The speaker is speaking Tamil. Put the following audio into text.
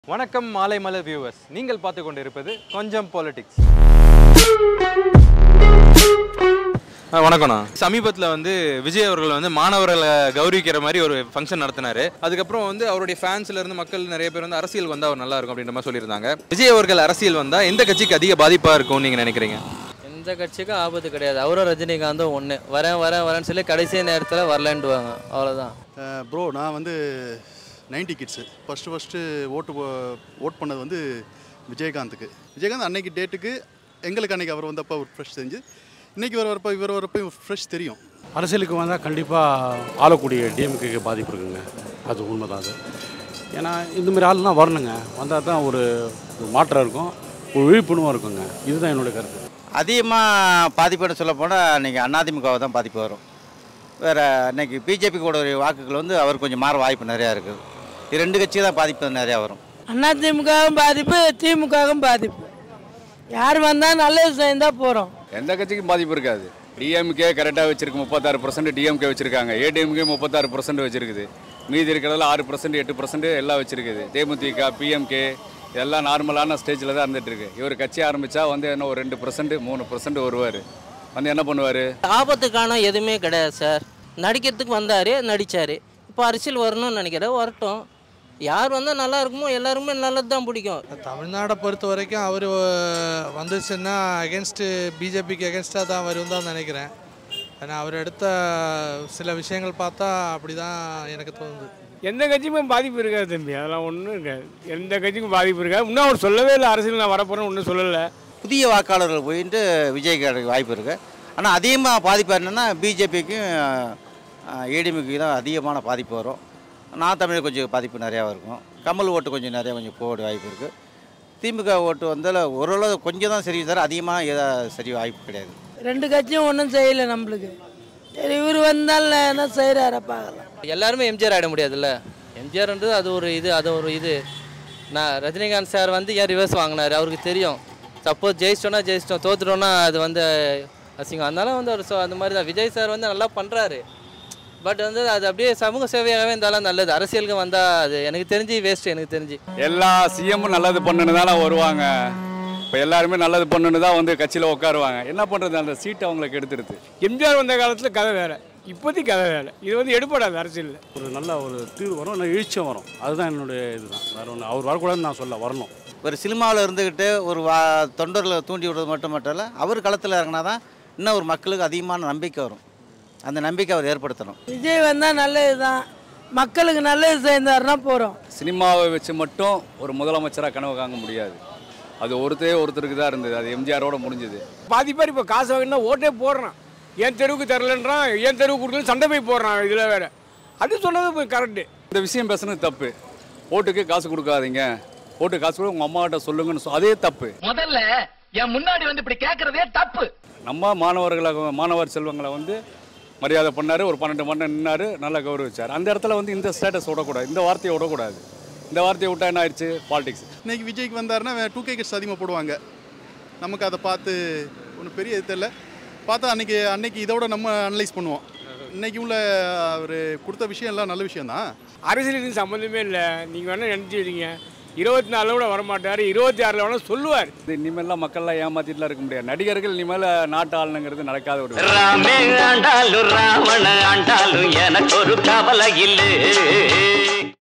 வணக்கம் மாலை மலர் வியூவர்ஸ் நீங்கள் பார்த்து கொண்டிருப்பது கொஞ்சம் பாலிடிக்ஸ் வணக்கம்ண்ணா சமீபத்தில் வந்து விஜய் அவர்கள் வந்து மாணவர்களை கௌரவிக்கிற மாதிரி ஒரு ஃபங்க்ஷன் நடத்தினாரு அதுக்கப்புறம் வந்து அவருடைய ஃபேன்ஸ்ல இருந்து மக்கள் நிறைய பேர் வந்து அரசியல் வந்தால் அவர் நல்லா இருக்கும் அப்படின்ற மாதிரி சொல்லியிருந்தாங்க விஜய் அவர்கள் அரசியல் வந்தால் எந்த கட்சிக்கு அதிக பாதிப்பாக இருக்கும்னு நீங்கள் நினைக்கிறீங்க எந்த கட்சிக்கும் ஆபத்து கிடையாது அவரும் ரஜினிகாந்தும் ஒன்று வரேன் வரேன் வரேன்னு சொல்லி கடைசி நேரத்தில் வரலன்டுவாங்க அவ்வளோதான் ப்ரோ நான் வந்து 90 கிட்ஸு ஃபஸ்ட்டு ஃபஸ்ட்டு ஓட்டு போ- ஓட் பண்ணது வந்து விஜயகாந்துக்கு விஜயகாந்த் அன்னைக்கு டேட்டுக்கு எங்களுக்கு அன்னைக்கு அவர் வந்தப்போ ஒரு ஃப்ரெஷ் தெரிஞ்சு இன்னைக்கு வர வரப்போ இவர் வரப்போ ஃப்ரெஷ் தெரியும் அரசியலுக்கு வந்தால் கண்டிப்பாக ஆளக்கூடிய டிஎம்கேக்கு பாதிப்பு இருக்குங்க அது உண்மைதான் அது ஏன்னா இந்த மாதிரி ஆள்லாம் வரணுங்க வந்தால் தான் ஒரு ஒரு மாற்றம் இருக்கும் ஒரு விழிப்புணர்வும் இருக்குங்க இதுதான் என்னுடைய கருத்து அதிகமாக பாதிப்புன்னு சொல்ல போனால் இன்றைக்கி அதிமுகவை தான் பாதிப்பு வரும் வேறு இன்னைக்கு பிஜேபி கூட ஒரு வாக்குகள் வந்து அவர் கொஞ்சம் மாற வாய்ப்பு நிறையா இருக்குது இது ரெண்டு கட்சி தான் பாதிப்பு நிறையா வரும் அதிமுகவும் பாதிப்பு திமுகவும் பாதிப்பு யார் வந்தால் நல்லது செய்தால் போகிறோம் எந்த கட்சிக்கும் பாதிப்பு இருக்காது டிஎம்கே கரெக்டாக வச்சிருக்கு முப்பத்தாறு பர்சன்ட் டிஎம்கே வச்சிருக்காங்க ஏடிஎம்கே முப்பத்தாறு பர்சன்ட் வச்சிருக்குது மீதி இருக்கிறதுல ஆறு பர்சன்ட் எட்டு பர்சன்ட் எல்லாம் வச்சிருக்குது தேமுதிக பிஎம்கே எல்லாம் நார்மலான ஸ்டேஜில் தான் இருந்துட்டு இருக்கு இவர் கட்சி ஆரம்பிச்சா வந்து என்ன ஒரு ரெண்டு பர்சன்ட் மூணு பர்சன்ட் வருவார் வந்து என்ன பண்ணுவார் ஆபத்துக்கான எதுவுமே கிடையாது சார் நடிக்கிறதுக்கு வந்தார் நடித்தார் இப்போ அரசியல் வரணும்னு நினைக்கிறேன் வரட்டும் யார் வந்தால் நல்லா இருக்குமோ எல்லாருமே நல்லது தான் பிடிக்கும் தமிழ்நாடை பொறுத்த வரைக்கும் அவர் வந்துச்சுன்னா அகேன்ஸ்ட்டு பிஜேபிக்கு அகேன்ஸ்டாக தான் வரும் தான் நினைக்கிறேன் ஏன்னா அவர் எடுத்த சில விஷயங்கள் பார்த்தா அப்படி தான் எனக்கு தோணுது எந்த கட்சிக்கும் பாதிப்பு இருக்காது தம்பி அதெல்லாம் ஒன்றும் இருக்காது எந்த கட்சிக்கும் பாதிப்பு இருக்காது இன்னும் அவர் சொல்லவே இல்லை அரசியல் நான் வரப்போறேன்னு ஒன்றும் சொல்லலை புதிய வாக்காளர்கள் போயிட்டு விஜய்க்கு கிடைக்க வாய்ப்பு இருக்குது ஆனால் அதிகமாக பாதிப்பு என்னென்னா பிஜேபிக்கும் ஏடிஎம்கே தான் அதிகமான பாதிப்பு வரும் நான் தமிழ் கொஞ்சம் பாதிப்பு நிறையா இருக்கும் கமல் ஓட்டு கொஞ்சம் நிறையா கொஞ்சம் போக வாய்ப்பு இருக்குது திமுக ஓட்டு வந்தால் ஓரளவு கொஞ்சம் தான் சரி தவிர அதிகமாக எதா சரி வாய்ப்பு கிடையாது ரெண்டு கட்சியும் ஒன்றும் செய்யலை நம்மளுக்கு சரி இவர் வந்தால் என்ன செய்கிறார பார்க்கலாம் எல்லாருமே எம்ஜிஆர் ஆகிட முடியாதுல்ல எம்ஜிஆர்ன்றது அது ஒரு இது அது ஒரு இது நான் ரஜினிகாந்த் சார் வந்து ஏன் ரிவர்ஸ் வாங்கினார் அவருக்கு தெரியும் சப்போஸ் ஜெயிச்சிட்டோன்னா ஜெயிச்சிட்டோம் தோத்துட்டோன்னா அது வந்து அசிங்கம் அதனால வந்து அவர் சொ- அந்த மாதிரி தான் விஜய் சார் வந்து நல்லா பண்ணுறாரு பட் வந்து அது அப்படியே சமூக சேவையாகவே இருந்தாலும் நல்லது அரசியலுக்கு வந்தால் அது எனக்கு தெரிஞ்சு வேஸ்ட் எனக்கு தெரிஞ்சு எல்லா சிஎம்மும் நல்லது பண்ணுன்னு தானே வருவாங்க இப்போ எல்லாருமே நல்லது பண்ணுன்னு தான் வந்து கட்சியில் உட்காருவாங்க என்ன பண்ணுறது அந்த சீட் அவங்களுக்கு எடுத்துருது எம்ஜிஆர் வந்த காலத்தில் கதை வேற இப்போதைக்கு கதை வேற இது வந்து எடுபடாது அரசியலில் ஒரு நல்ல ஒரு தீர்வு வரும் இல்லை எழுச்சியும் வரும் அதுதான் என்னுடைய இதுதான் வேறு ஒன்று அவர் வரக்கூடாதுன்னு நான் சொல்ல வரணும் ஒரு சினிமாவில் இருந்துக்கிட்டு ஒரு வா தொண்டர்களை தூண்டி விடுறது மட்டும் மட்டும் இல்லை அவர் களத்தில் இறங்கினா தான் இன்னும் ஒரு மக்களுக்கு அதிகமான நம்பிக்கை வரும் அந்த நம்பிக்கை அவர் ஏற்படுத்தணும் விஜய் வந்தால் நல்லது தான் மக்களுக்கு நல்லது செய்தாருன்னா போகிறோம் சினிமாவை வச்சு மட்டும் ஒரு முதலமைச்சராக கனவு காங்க முடியாது அது ஒருத்தரே ஒருத்தருக்கு தான் இருந்தது அது எம்ஜிஆரோட முடிஞ்சது பாதி பேர் இப்போ காசு வாங்கினா ஓட்டே போடுறான் என் தெருவுக்கு தரலன்றான் என் தெருவுக்கு கொடுக்கல சண்டை போய் போடுறான் இதில் வேற அது சொன்னது கரெக்டு இந்த விஷயம் பேசுனது தப்பு ஓட்டுக்கு காசு கொடுக்காதீங்க ஓட்டு காசு கூட உங்கள் அம்மாகிட்ட சொல்லுங்கன்னு சொ- அதே தப்பு முதல்ல என் முன்னாடி வந்து இப்படி கேக்குறதே தப்பு நம்ம மாணவர்களை மாணவர் செல்வங்களை வந்து மரியாதை பண்ணார் ஒரு பன்னெண்டு மணி நேரம் நின்னாரு நல்லா கௌரவிச்சார் அந்த இடத்துல வந்து இந்த ஸ்டேட்டஸ் விடக்கூடாது இந்த வார்த்தையை விடக்கூடாது இந்த வார்த்தையை விட்டா என்ன ஆயிடுச்சு பாலிடிக்ஸ் இன்னைக்கு விஜய்க்கு வந்தாருன்னா டூ கே கிட்ஸ் அதிகமாக போடுவாங்க நமக்கு அதை பார்த்து ஒன்றும் பெரிய இது தெரியல பார்த்தா அன்னைக்கு அன்னைக்கு இதோட நம்ம அனலைஸ் பண்ணுவோம் இன்னைக்கு உள்ள அவர் கொடுத்த விஷயம் எல்லாம் நல்ல விஷயம் தான் அரசியலுக்கு சம்மந்தமே இல்லை நீங்கள் வேணால் நினச்சிக்கிறீங்க இருபத்தி நாலில் கூட வரமாட்டார் இருபத்தி ஆறில் வேணால் சொல்லுவார் இது இனிமேல்லாம் மக்கள்லாம் ஏமாத்திட்டுலாம் இருக்க முடியாது நடிகர்கள் இனிமேல் நாட்டு ஆளுங்கிறது நடக்காத ஒரு ராமே ஆண்டாலும் ராவண ஆண்டாலும் எனக்கு ஒரு கவலை இல்லை